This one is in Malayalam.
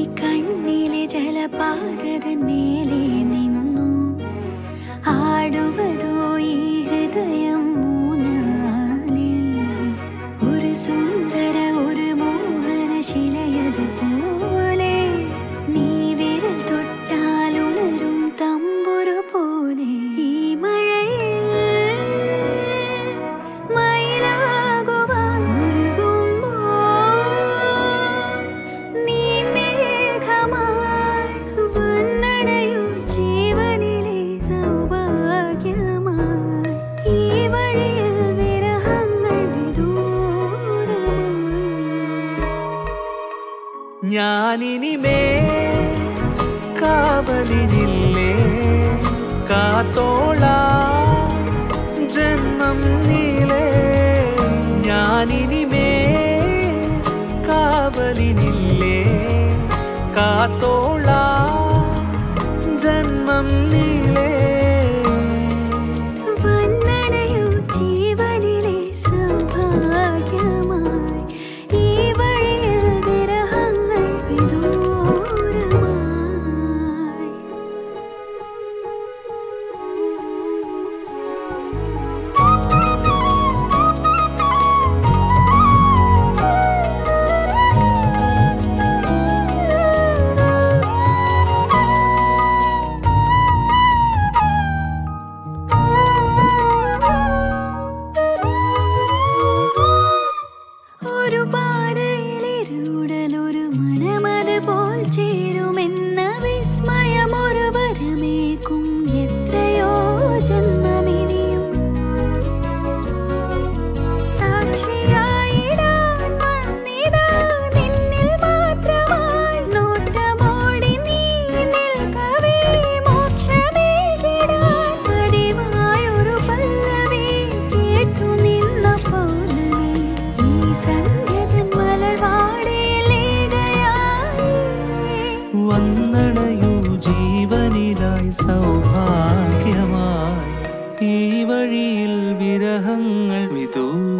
കണ്ണിലെ ജലപാതതൻ മേലെ നിന്നു ആടുവതോ ഈ ഹൃദയം മൂന്നാലിൽ ഒരു സുന്ദര ഒരു മോഹന ശിലയത് പോലെ നീ വിരൽ തൊട്ടാൽ ഉണരും തമ്പുരു പോലെ ഈ മഴയിൽ മയിലാകുവാൻ ഉരുകുമ്പോൾ നീ മേഘമായി വന്നണയൂ ജീവനിലെ സൗഭാഗ്യമായി ഈ വഴിയിൽ വിരഹങ്ങൾ വിദൂരമായി ഞാനിനിമേ കാവലിനില്ലേ കാത്തോള ജന്മം നീളേ ഞാനിനിമേ കാവലിനില്ലേ കാത്തോള ജന്മം നീളേ വന്നണയൂ ജീവനിലെ സൗഭാഗ്യമായി ഈ വഴിയിൽ വിരഹങ്ങൾ വിദൂരമായി ഒരു പാതയിലിരുടൽ ഒരു മനമത് പോൽ ചേരുമെന്ന വിസ്മയം ഒരു വരമേക്കും എത്രയോ ജന്മമിനിയും സാക്ഷിയായിടാൻ വന്നിതാ നിന്നിൽ മാത്രമായി നോട്ടമോടി നീ നിൽക്കവേ മോക്ഷമേകിടാൻ പതിവായൊരു പല്ലവി കേട്ടു നിന്ന പൗർണമി ഈ സന്ധ്യതൻ മലർവാടിയിലേകയായി വന്നണയൂ ജീവനിലായി സൗഭാഗ്യമായി ഈ വഴിയിൽ വിരഹങ്ങൾ വിദൂരമായി